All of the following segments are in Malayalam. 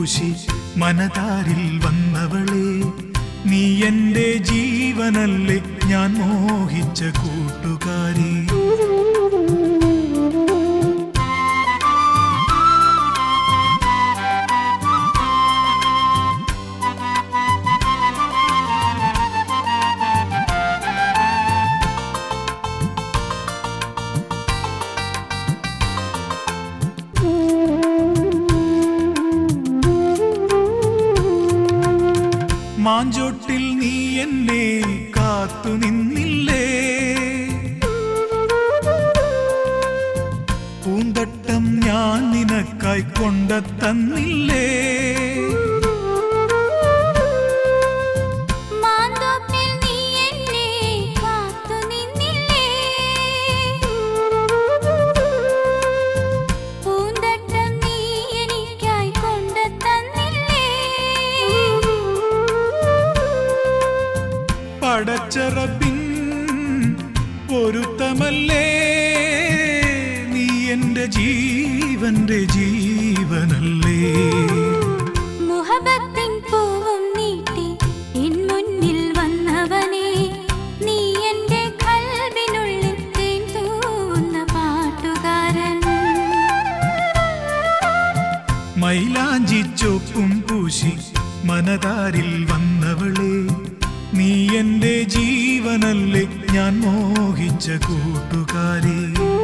പൂശി മനതാരിൽ വന്നവളെ നീ എന്റെ ജീവനല്ലേ ഞാൻ മോഹിച്ച കൂട്ടുകാരി മാഞ്ചോട്ടിൽ നീ എന്നെ കാത്തു നിന്നില്ലേ പൂന്തട്ടം ഞാൻ നിനക്കായി കൊണ്ട തന്നില്ലേ മാന്തോപ്പിൽ നീ എന്നെ കാത്തു നിന്നില്ലേ പൂന്തട്ടം നീ എനിക്കായി കൊണ്ട് തന്നില്ലേ പടച്ചറപ്പിൻ പൊരുത്തമല്ലേ നീ എന്റെ ജീവന്റെ ജീവനല്ലേ മുഹബത്തിൻ പൂവും നീട്ടി എൻ മുന്നിൽ വന്നവനെ നീ എന്റെ കൽബിനുള്ളിൽ തേൻ തൂവുന്ന പാട്ടുകാരൻ മൈലാഞ്ചി ചോപ്പും പൂശി മനതാരിൽ വന്നവളെ നീ എന്റെ ജീവനല്ലേ ഞാൻ മോഹിച്ച കൂട്ടുകാരി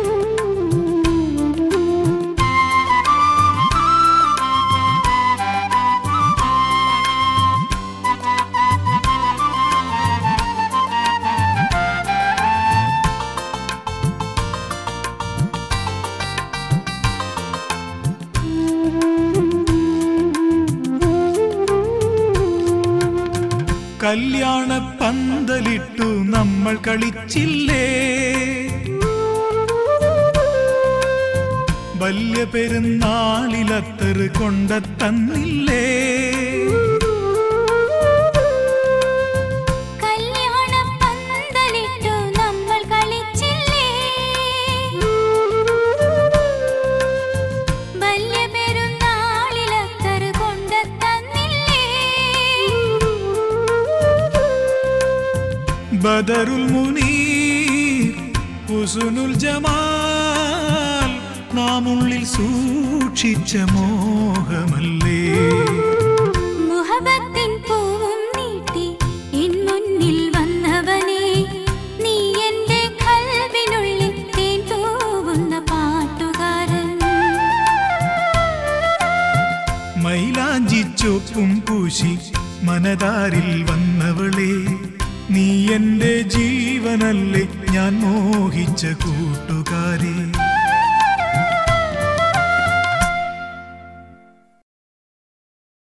കല്യാണ പന്തലിട്ടു നമ്മൾ കളിച്ചില്ലേ വല്യ പെരുന്നാളിലത്തറ് കൊണ്ട തന്നില്ലേ കല്യാണ പന്തലിട്ടു നമ്മൾ കളിച്ചില്ലേ വല്യ പെരുന്നാളിലത്തറ് കൊണ്ട് തന്നില്ലേ ബദറുൽ മുനീർ ഹുസുനുൽ ജമാൽ നാം ഉള്ളിൽ സൂക്ഷിച്ച മോഹമല്ലേ മുഹബത്തിൻ പൂവും നീട്ടി എൻ മുന്നിൽ വന്നവനെ നീ എന്റെ കൽവിനുള്ളിൽ തേൻ തൂവുന്ന പാട്ടുകാരൻ മൈലാഞ്ചി ചോപ്പും പൂശി മനതാരിൽ വന്നവളെ നീ എന്റെ ജീവനല്ലേ ഞാൻ മോഹിച്ച കൂട്ടുകാരി